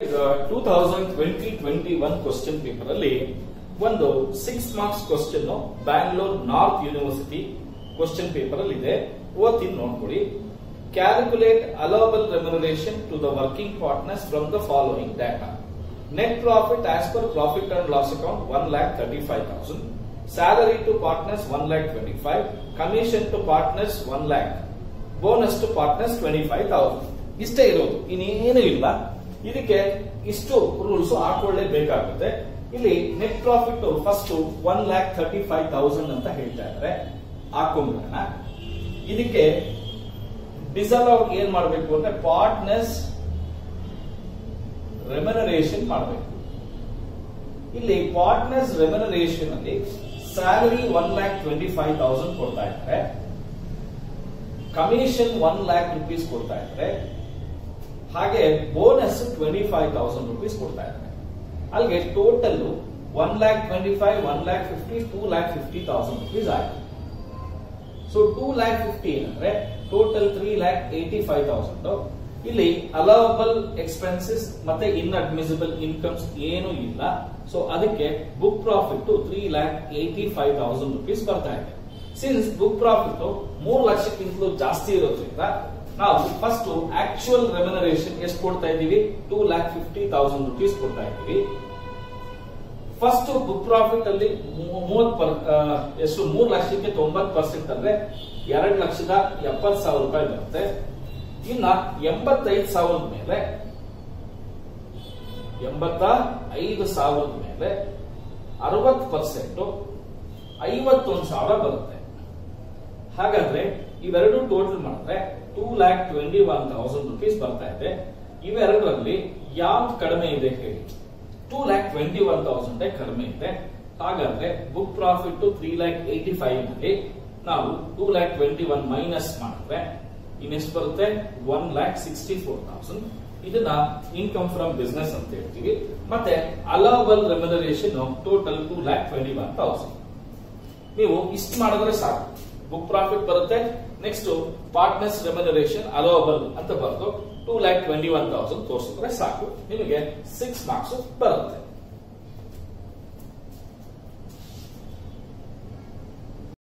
ಈಗ two thousand twenty twenty one question paper ಅಲ್ಲಿ ಒಂದು six marks question Bangalore north university question paper ಅಲ್ಲಿ ಇದೆ ಓದ್ತೀನಿ ನೋಡ್ಕೊಳ್ಳಿ calculate allowable remuneration to the working partners from the following data net profit as per profit and loss account one lakh thirty five thousand salary to partners one lakh twenty five commission to partners one lakh bonus to partners twenty five thousand ಇಷ್ಟೇ ಇರೋದು ಇನ್ನೇನು ಇಲ್ಲ ಇದಕ್ಕೆ ಇಷ್ಟು rules ಹಾಕೊಳ್ಳೇಬೇಕಾಗುತ್ತೆ ಇಲ್ಲಿ net profit first one lakh thirty five thousand ಅಂತ ಹೇಳ್ತಾ ಇದ್ದಾರೆ ಹಾಕೊಂಡ್ಬಿಡೋಣ ಇದಕ್ಕೆ ಡಿಸಲವ್ ಏನ್ ಮಾಡಬೇಕು ಅಂದ್ರೆ ಪಾರ್ಟ್ನರ್ಸ್ ರೆಮನರೇಷನ್ ಮಾಡಬೇಕು ಇಲ್ಲಿ ಪಾರ್ಟ್ನರ್ಸ್ ರೆಮನರೇಷನ್ ಅಲ್ಲಿ salary one lakh twenty five thousand ಕೊಡ್ತಾ ಇದ್ದಾರೆ ಕಮಿಷನ್ ಒನ್ ಲ್ಯಾಕ್ ರುಪೀಸ್ ಕೊಡ್ತಾ ಇದ್ದಾರೆ ಹಾಗೆ bonus twenty five thousand rupees ಕೊಡ್ತಾ ಇದ್ದಾರೆ ಅಲ್ಲಿಗೆ total one lakh twenty five one lakh fifty two lakh fifty thousand rupees ಆಯ್ತು ಸೊ ಟೂ ಲ್ಯಾಕ್ ಫಿಫ್ಟಿ ಏನಂದ್ರೆ total three lakh eighty five thousand ಇಲ್ಲಿ ಅಲವಬಲ್ ಎಕ್ಸ್ಪೆನ್ಸಸ್ ಮತ್ತೆ ಇನ್ಅಡ್ಮಿಸಿಬಲ್ ಇನ್ಕಮ್ಸ್ ಏನು ಇಲ್ಲ ಸೊ ಅದಕ್ಕೆ book profit three lakh eighty five thousand rupees ಬರ್ತಾ ಇದೆ ಸಿನ್ಸ್ ಬುಕ್ ಪ್ರಾಫಿಟ್ ಮೂರು ಲಕ್ಷಕ್ಕಿಂತಲೂ ಜಾಸ್ತಿ ಇರೋದ್ರಿಂದ ನಾವು ಫಸ್ಟ್ ಆಕ್ಚುಯಲ್ ರೆಮ್ಯುನರೇಷನ್ ಎಷ್ಟು ಕೊಡ್ತಾ ಇದ್ದೀವಿ two lakh fifty thousand rupees ಕೊಡ್ತಾ ಇದ್ದೀವಿ ಫಸ್ಟ್ ಬುಕ್ ಪ್ರಾಫಿಟ್ ಅಲ್ಲಿ ಮೂವತ್ ಎಷ್ಟು ಮೂರು ಲಕ್ಷಕ್ಕೆ ತೊಂಬತ್ ಪರ್ಸೆಂಟ್ ಅಂದ್ರೆ ಎರಡ್ ಲಕ್ಷದ ಎಪ್ಪತ್ ಸಾವಿರ ರೂಪಾಯಿ ಬರುತ್ತೆ ಇನ್ನ ಎಂಬತ್ತೈದು ಸಾವಿರದ ಮೇಲೆ ಎಂಬತ್ತ ಐದು ಸಾವಿರದ ಮೇಲೆ ಅರವತ್ ಪರ್ಸೆಂಟ್ ಐವತ್ತೊಂದು ಸಾವಿರ ಬರುತ್ತೆ ಹಾಗಾದ್ರೆ ಇವೆರಡು ಟೋಟಲ್ ಮಾಡಿದ್ರೆ two lakh twenty one thousand rupees ಬರ್ತಾ ಇದೆ ಇವೆರಡರಲ್ಲಿ ಯಾವ್ದು ಕಡಿಮೆ ಇದೆ ಹೇಳಿ two lakh twenty one thousand ಕಡಿಮೆ ಇದೆ ಹಾಗಾದ್ರೆ book profit three lakh eighty five ನಲ್ಲಿ ನಾವು two lakh twenty one minus ಮಾಡಿದ್ರೆ ಇನ್ನೆಷ್ಟು ಬರುತ್ತೆ one lakh sixty four thousand ಇದನ್ನ ಇನ್ಕಮ್ ಫ್ರಮ್ ಬಿಸ್ನೆಸ್ ಅಂತ ಹೇಳ್ತೀವಿ ಮತ್ತೆ allowable remuneration total two lakh twenty one thousand ನೀವು ಇಷ್ಟು ಮಾಡಿದ್ರೆ ಸಾಕು ಬುಕ್ ಪ್ರಾಫಿಟ್ ಬರುತ್ತೆ ನೆಕ್ಸ್ಟ್ ಪಾರ್ಟ್ನರ್ಸ್ ರೆಮ್ಯುನರೇಷನ್ ಅಲೋಬಲ್ ಅಂತ ಬರೆದು two lakh twenty one thousand ತೋರಿಸಿದ್ರೆ ಸಾಕು ನಿಮಗೆ ಸಿಕ್ಸ್ ಮಾರ್ಕ್ಸ್ ಬರುತ್ತೆ